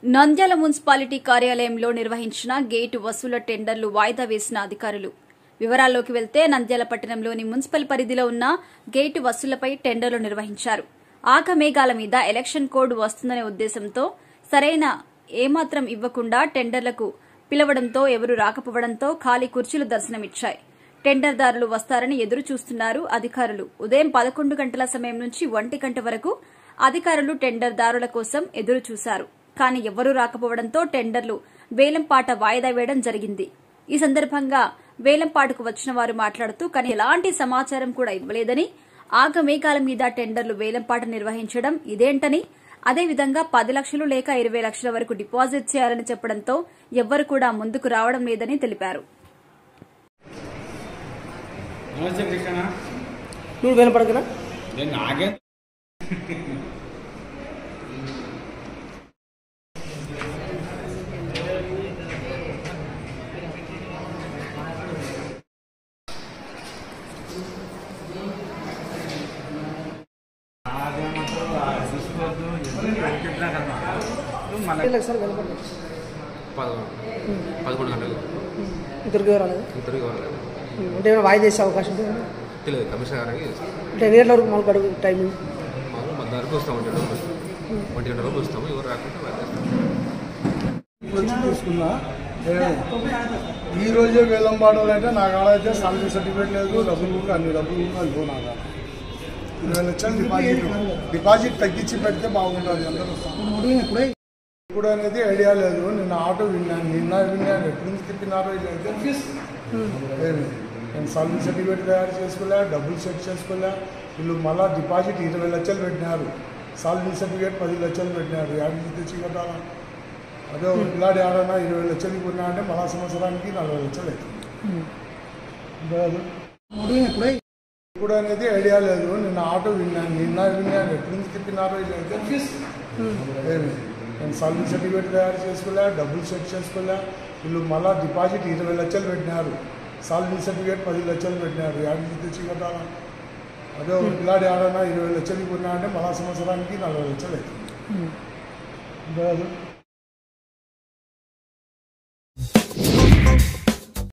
Nandyal municipality కార్యాలయంలో నిర్వహించిన gate వసూల టెండర్లు వాయిదా వేసిన అధికారులు వివరాల్లోకి వెళ్తే నంద్యాల పట్టణంలోని మున్సిపల్ పరిధిలో ఉన్న గేటు వసూలపై టెండర్లు నిర్వహించారు ఆగమేఘాల మీద ఎలక్షన్ కోడ్ వస్తుందనే ఉద్దేశంతో సరైన ఏమాత్రం ఇవ్వకుండా టెండర్లకు పిలవడంతో ఎవరూ రాకపోవడంతో ఖాళీ కుర్చీలు దర్శనమిచ్చాయి టెండర్దారులు వస్తారని ఎదురు చూస్తున్నారు అధికారులు ఉదయం పదకొండు గంటల సమయం నుంచి ఒంటి గంట వరకు అధికారులు టెండర్దారుల కోసం ఎదురు చూశారు కానీ ఎవ్వరూ రాకపోవడంతో టెండర్లు వేలంపాట వాయిదా వేయడం జరిగింది ఈ సందర్భంగా వేలంపాటకు వచ్చిన వారు మాట్లాడుతూ కానీ ఎలాంటి సమాచారం కూడా ఇవ్వలేదని ఆగమేఘాల మీద టెండర్లు వేలంపాట నిర్వహించడం ఇదేంటని అదేవిధంగా పది లక్షలు లేక ఇరవై లక్షల వరకు డిపాజిట్ చేయాలని చెప్పడంతో ఎవ్వరు కూడా ముందుకు రావడం లేదని తెలిపారు నమస్తే కృష్ణ నువ్వు వినపడకనా నేను నాకే సార్ వినపడలేదు పదకొండు పదకొండు గంటలకు ఇద్దరికి రాలేదు ఇద్దరికి కావాలి అంటే ఏమైనా వాయిదా చేసే అవకాశం ఉంటే తెలియదు కమిషనర్ గారికి అంటే ఎన్ని గంటల వరకు మనకు అడుగు టైమింగ్ మామూలు మధ్య వరకు వస్తాం ఒంటి గంట వరకు ఒంటి గంట వరకు వస్తాము ఎవరు రాకుంటే వాళ్ళు చేస్తాం వచ్చి తీసుకున్నా ఏ, ఈ రోజే వేలం పాడాలంటే నా కాడ అయితే సాలరీ సర్టిఫికేట్ లేదు డబ్బులు కూడా అన్ని డబ్బులు కూడా లేవు నా కాడ ఇరవై లక్షలు డిపాజిట్ డిపాజిట్ తగ్గించి పెడితే బాగుంటుంది అందరూ వస్తాం. ఇప్పుడు అనేది ఐడియా లేదు నిన్న ఆటో విన్నాను నిన్న విన్నాను ఎప్పుడు నుంచి తిప్పినారో ఇదైతే ఏమి నేను సాలరీ సర్టిఫికేట్ తయారు చేసుకోలే డబ్బులు సెట్ చేసుకోలే వీళ్ళు మళ్ళీ డిపాజిట్ ఇరవై లక్షలు పెట్టినారు సాలరీ సర్టిఫికేట్ పది లక్షలు పెట్టినారు యాడికి తెచ్చి కట్టాలా అదే ఒక పిల్లాడి ఆడనా ఇరవై లక్షలకి కొన్నా అంటే మళ్ళా సంవత్సరానికి నలభై లక్షలు అవుతుంది అంతే కాదు? ఇప్పుడు అనేది ఐడియా లేదు నిన్న ఆటో విన్నాను నిన్న విన్నాను ఎప్పుడు నుంచి తిప్పినారో ఇదైతే ఏమి నేను సాలరీ సర్టిఫికేట్ తయారు చేసుకోలే డబ్బులు సెట్ చేసుకోలే వీళ్ళు మళ్ళీ డిపాజిట్ ఇరవై లక్షలు పెట్టినారు సాలరీ సర్టిఫికేట్ పది లక్షలు పెట్టినారు యాడికి తెచ్చి కట్టాలా అదే ఒక పిల్లాడి ఆడనా ఇరవై లక్షలకి కొన్నా అంటే మళ్ళా సంవత్సరానికి నలభై లక్షలు అవుతుంది అంతే కాదు?